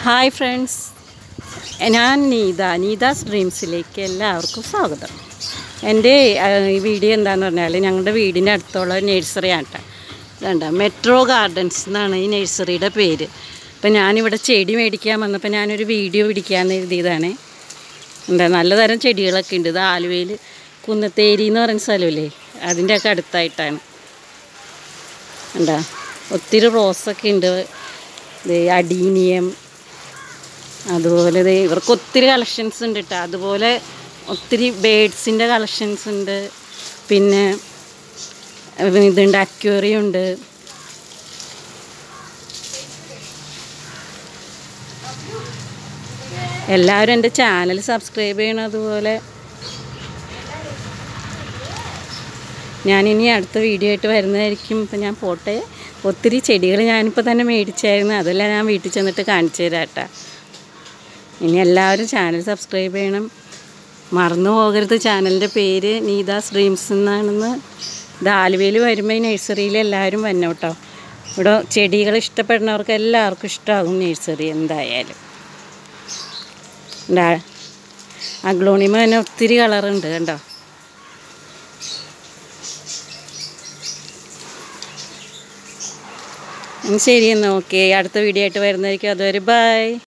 hi friends ഞാൻ നീത നീതാസ് ഡ്രീംസിലേക്ക് എല്ലാവർക്കും സ്വാഗതം എൻ്റെ ആ, ഈ വീഡിയോ എന്താണെന്ന് പറഞ്ഞാൽ ഞങ്ങളുടെ വീടിൻ്റെ അടുത്തുള്ള നഴ്സറി ആട്ട വേണ്ട മെട്രോ ഗാർഡൻസ് എന്നാണ് ഈ നഴ്സറിയുടെ പേര് അപ്പം ഞാനിവിടെ ചെടി മേടിക്കാൻ വന്നപ്പോൾ ഞാനൊരു വീഡിയോ പിടിക്കാമെന്ന് എഴുതിയതാണ് എന്താ നല്ല തരം ചെടികളൊക്കെ ഉണ്ട് ഇത് ആലുവയിൽ കുന്നത്തേരി എന്ന് പറയുന്ന സ്ഥലമില്ലേ അതിൻ്റെയൊക്കെ അടുത്തായിട്ടാണ് എന്താ ഒത്തിരി റോസൊക്കെ ഉണ്ട് ദേ അഡീനിയം അതുപോലെ ദേ ഇവർക്ക് ഒത്തിരി കളക്ഷൻസ് ഉണ്ട് കേട്ടോ അതുപോലെ ഒത്തിരി ബേഡ്സിൻ്റെ കളക്ഷൻസ് ഉണ്ട് പിന്നെ ഇതുണ്ട് അക്വേറിയം ഉണ്ട് എല്ലാവരും എൻ്റെ ചാനൽ സബ്സ്ക്രൈബ് ചെയ്യണം അതുപോലെ ഞാനിനി അടുത്ത വീഡിയോ ആയിട്ട് വരുന്നതായിരിക്കും ഇപ്പം ഞാൻ പോട്ടെ ഒത്തിരി ചെടികൾ ഞാനിപ്പോൾ തന്നെ മേടിച്ചായിരുന്നു അതെല്ലാം ഞാൻ വീട്ടിൽ ചെന്നിട്ട് കാണിച്ചു തരാം കേട്ടോ ഇനി എല്ലാവരും ചാനൽ സബ്സ്ക്രൈബ് ചെയ്യണം മറന്നു പോകരുത് ചാനലിൻ്റെ പേര് നീതാസ് ഡ്രീംസ് എന്നാണെന്ന് ഇത് ആലുവയിൽ വരുമ്പോൾ ഈ നഴ്സറിയിൽ എല്ലാവരും വരണം കേട്ടോ ഇവിടെ ചെടികൾ ഇഷ്ടപ്പെടുന്നവർക്ക് എല്ലാവർക്കും ഇഷ്ടമാകും നഴ്സറി എന്തായാലും ഉണ്ടാ അഗ്ലോണിമ തന്നെ ഒത്തിരി കളറുണ്ട് കണ്ടോ ശരി എന്നാൽ ഓക്കെ അടുത്ത വീഡിയോ ആയിട്ട് വരുന്നതായിരിക്കും അതുവരെ ബൈ